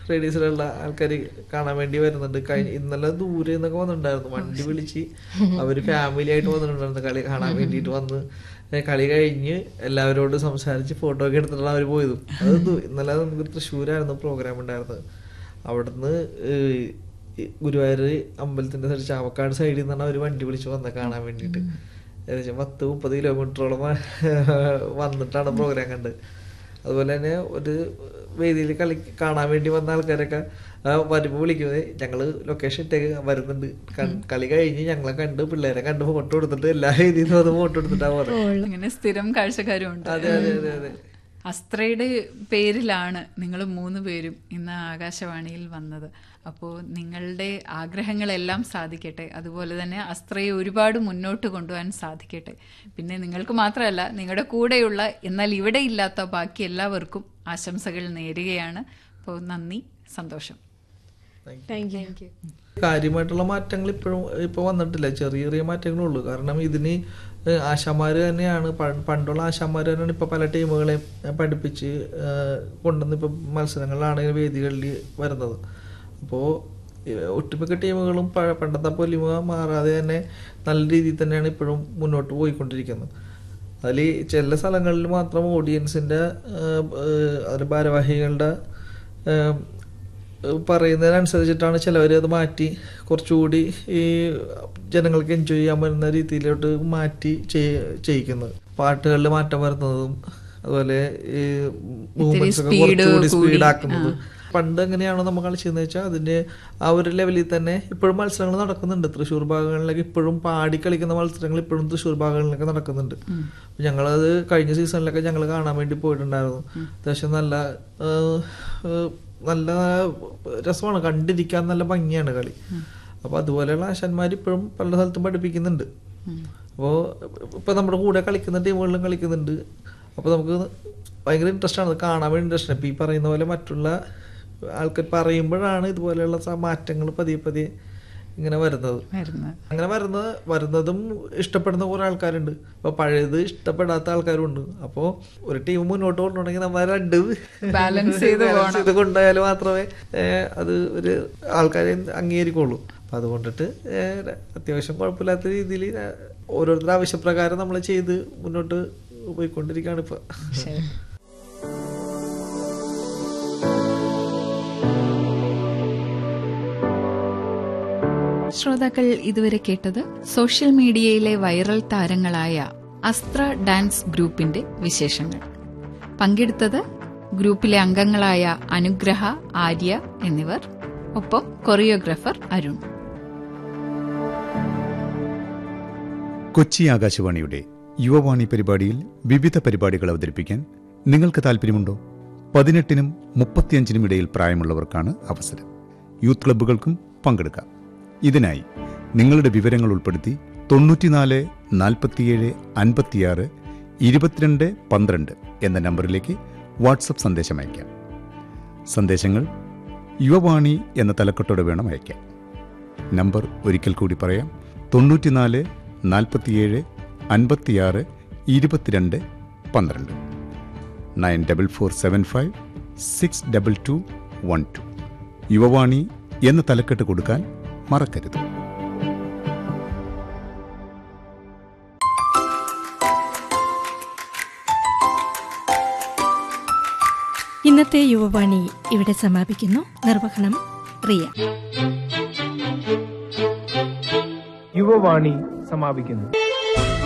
റേഡിയസിലുള്ള ആൾക്കാർ കാണാൻ വേണ്ടി വരുന്നുണ്ട് കഴിഞ്ഞ ഇന്നലെ ദൂരെ നിന്നൊക്കെ വന്നിട്ടുണ്ടായിരുന്നു വണ്ടി വിളിച്ച് അവര് ഫാമിലി ആയിട്ട് വന്നിട്ടുണ്ടായിരുന്നു കളി കാണാൻ വേണ്ടിയിട്ട് വന്ന് ഏ, കളി കഴിഞ്ഞ് എല്ലാവരോടും സംസാരിച്ച് ഫോട്ടോ ഒക്കെ എടുത്തിട്ടാണ് അവർ പോയതും അത് ദൂ- ഇന്നലെ നമുക്ക് തൃശ്ശൂരായിരുന്നു പ്രോഗ്രാം ഉണ്ടായിരുന്നത് അവിടുന്ന് ഏഹ്, ഈ ഗുരുവായൂർ അമ്പലത്തിന്റെ സൈഡ് ചാവക്കാട് സൈഡിൽ നിന്നാണ് അവർ വണ്ടി വിളിച്ച് വന്നത് കാണാൻ വേണ്ടിയിട്ട് ഏകദേശം പത്ത് മുപ്പത് കിലോമീറ്ററോളം വന്നിട്ടാണ് പ്രോഗ്രാം കണ്ടത് അതുപോലെ തന്നെ ഒരു വേദിയിൽ കളി കാണാൻ വേണ്ടി വന്ന ആൾക്കാരൊക്കെ ആ, വരുമ്പോൾ വിളിക്കുന്നത് ഞങ്ങള് ലൊക്കേഷൻ ഇട്ടേക്ക് വരുന്നുണ്ട് കൺ- കളി കഴിഞ്ഞ് ഞങ്ങളെ കണ്ട് പിള്ളേരെ കണ്ട് ഫോട്ടോ എടുത്തിട്ട് എല്ലാ വേദിയിൽ നിന്ന് വന്ന് ഫോട്ടോ എടുത്തിട്ടാ പോകുന്നത് അങ്ങനെ സ്ഥിരം കാഴ്ചക്കാരും ഉണ്ട് അതെ അതെ അതെ അതെ അസ്ത്രയുടെ പേരിലാണ് നിങ്ങൾ മൂന്ന് പേരും ഇന്ന് ആകാശവാണിയിൽ വന്നത് അപ്പോൾ നിങ്ങളുടെ ആഗ്രഹങ്ങളെല്ലാം സാധിക്കട്ടെ അതുപോലെ തന്നെ അസ്ത്രയെ ഒരുപാട് മുന്നോട്ട് കൊണ്ടുപോകാൻ സാധിക്കട്ടെ പിന്നെ നിങ്ങൾക്ക് മാത്രമല്ല നിങ്ങളുടെ കൂടെയുള്ള എന്നാൽ ഇവിടെ ഇല്ലാത്ത ബാക്കി എല്ലാവർക്കും ആശംസകൾ നേരുകയാണ് അപ്പോൾ നന്ദി സന്തോഷം താങ്ക് യു കാര്യമായിട്ടുള്ള മാറ്റങ്ങൾ ഇപ്പോഴും ഇപ്പൊ വന്നിട്ടില്ല ചെറിയ ചെറിയ മാറ്റങ്ങളേ ഉള്ളൂ കാരണം ഇതിന് ഏഹ് ആശാമാര് തന്നെയാണ് പ- പണ്ടുള്ള ആശാമാര് തന്നെയാണ് ഇപ്പൊ പല ടീമുകളെയും ഏഹ് പഠിപ്പിച്ച് ഏഹ് കൊണ്ടുവന്ന് ഇപ്പൊ മത്സരങ്ങളിലാണെങ്കിൽ വേദികളിൽ വരുന്നത് അപ്പോൾ ഒട്ടുമിക്ക ടീമുകളും പഴ- പണ്ടത്തെ പൊലിമ മാറാതെ തന്നെ നല്ല രീതിയിൽ തന്നെയാണ് ഇപ്പോഴും മുന്നോട്ട് പോയിക്കൊണ്ടിരിക്കുന്നത് അതിൽ ചില സ്ഥലങ്ങളിൽ മാത്രം ഓഡിയൻസിന്റെ ഏഹ്, ഏഹ്, അതിന്റെ ഭാരവാഹികളുടെ ഏഹ്, പറയുന്നതിനനുസരിച്ചിട്ടാണ് ചിലവർ അത് മാറ്റി കുറച്ചുകൂടി ഈ ജനങ്ങൾക്ക് എൻജോയ് ചെയ്യാൻ പറ്റുന്ന രീതിയിലോട്ട് മാറ്റി ചെയ്- ചെയ്യിക്കുന്നത് പാട്ടുകളിൽ മാറ്റം വരുന്നതും അതുപോലെ ഈ മൂവ്മെന്റ്സ് ഒക്കെ speed കുറച്ചുകൂടി കൂടി, സ്പീഡ് ആക്കുന്നത് പണ്ട് എങ്ങനെയാണോ നമ്മൾ കളിച്ചതെന്ന് വെച്ചാൽ അതിന്റെ ആ ഒരു ലെവലിൽ തന്നെ ഇപ്പോഴും മത്സരങ്ങൾ നടക്കുന്നുണ്ട് തൃശ്ശൂർ ഭാഗങ്ങളിലേക്ക് ഇപ്പോഴും പാടി കളിക്കുന്ന മത്സരങ്ങൾ ഇപ്പോഴും തൃശ്ശൂർ ഭാഗങ്ങളിലൊക്കെ നടക്കുന്നുണ്ട് അപ്പൊ ഞങ്ങളത് കഴിഞ്ഞ സീസണിലൊക്കെ ഞങ്ങൾ കാണാൻ വേണ്ടി പോയിട്ടുണ്ടായിരുന്നു അത്യാവശ്യം നല്ല ആ, ആ, നല്ല രസമാണ് കണ്ടിരിക്കാൻ നല്ല ഭംഗിയാണ് കളി അപ്പൊ അതുപോലെയുള്ള ആശാന്മാർ ഇപ്പോഴും പല സ്ഥലത്തും പഠിപ്പിക്കുന്നുണ്ട് അപ്പോൾ ഇപ്പൊ നമ്മുടെ കൂടെ കളിക്കുന്ന ടീമുകളിലും കളിക്കുന്നുണ്ട് അപ്പൊ നമുക്ക് ഭയങ്കര ഇൻട്രസ്റ്റ് ആണ് അത് കാണാൻ വേണ്ടി ഇൻട്രസ്റ്റ് ആണ് ഇപ്പൊ ഈ പറയുന്ന പോലെ മറ്റുള്ള ആൾക്കാർ പറയുമ്പോഴാണ് ഇതുപോലെയുള്ള മാറ്റങ്ങൾ പതിയെ പതിയെ ഇങ്ങനെ വരുന്നത് വരുന്നത് അങ്ങനെ വരുന്നത് വരുന്നതും ഇഷ്ടപ്പെടുന്ന കുറെ ആൾക്കാരുണ്ട് അപ്പൊ പഴയത് ഇഷ്ടപ്പെടാത്ത ആൾക്കാരും ഉണ്ട് അപ്പോ ഒരു ടീം മുന്നോട്ട് കൊണ്ടുപോകണമെങ്കിൽ നമ്മൾ രണ്ട് Balance ചെയ്ത് balance ചെയ്ത് കൊണ്ടുപോയാൽ മാത്രമേ ഏഹ്, അത് ഒരു ആൾക്കാരെ അംഗീകരിക്കുള്ളൂ അപ്പൊ അതുകൊണ്ടിട്ട് ഏഹ്, അത്യാവശ്യം കുഴപ്പമില്ലാത്ത രീതിയിൽ ഓരോരുത്തരുടെ ആവശ്യപ്രകാരം നമ്മൾ ചെയ്ത് മുന്നോട്ട് പോയിക്കൊണ്ടിരിക്കുകയാണ് ഇപ്പൊ ശരി ശ്രോതാക്കൾ ഇതുവരെ കേട്ടത് സോഷ്യൽ മീഡിയയിലെ വൈറൽ താരങ്ങളായ അസ്ത്ര ഡാൻസ് ഗ്രൂപ്പിന്റെ വിശേഷങ്ങൾ പങ്കെടുത്തത് ഗ്രൂപ്പിലെ അംഗങ്ങളായ അനുഗ്രഹ ആര്യ എന്നിവർ ഒപ്പം കൊറിയോഗ്രാഫർ അരുൺ കൊച്ചി ആകാശവാണിയുടെ യുവവാണി പരിപാടിയിൽ വിവിധ പരിപാടികൾ അവതരിപ്പിക്കാൻ നിങ്ങൾക്ക് താല്പര്യമുണ്ടോ പതിനെട്ടിനും മുപ്പത്തിയഞ്ചിനും ഇടയിൽ പ്രായമുള്ളവർക്കാണ് അവസരം യൂത്ത് ക്ലബ്ബുകൾക്കും പങ്കെടുക്കാം ഇതിനായി നിങ്ങളുടെ വിവരങ്ങൾ ഉൾപ്പെടുത്തി തൊണ്ണൂറ്റിനാല് നാൽപ്പത്തിയേഴ് അൻപത്തിയാറ് ഇരുപത്തിരണ്ട് പന്ത്രണ്ട് എന്ന നമ്പറിലേക്ക് വാട്സപ്പ് സന്ദേശം അയക്കാം സന്ദേശങ്ങൾ യുവവാണി എന്ന തലക്കെട്ടോടെ വേണം അയക്കാൻ നമ്പർ ഒരിക്കൽ കൂടി പറയാം തൊണ്ണൂറ്റിനാല് നാൽപ്പത്തിയേഴ് അൻപത്തിയാറ് ഇരുപത്തിരണ്ട് പന്ത്രണ്ട് nine double four seven five six double two one two Yuvavani എന്ന തലക്കെട്ട് കൊടുക്കാൻ മറക്കരുത് ഇന്നത്തെ യുവവാണി ഇവിടെ സമാപിക്കുന്നു നിർവഹണം റിയ യുവവാണി സമാപിക്കുന്നു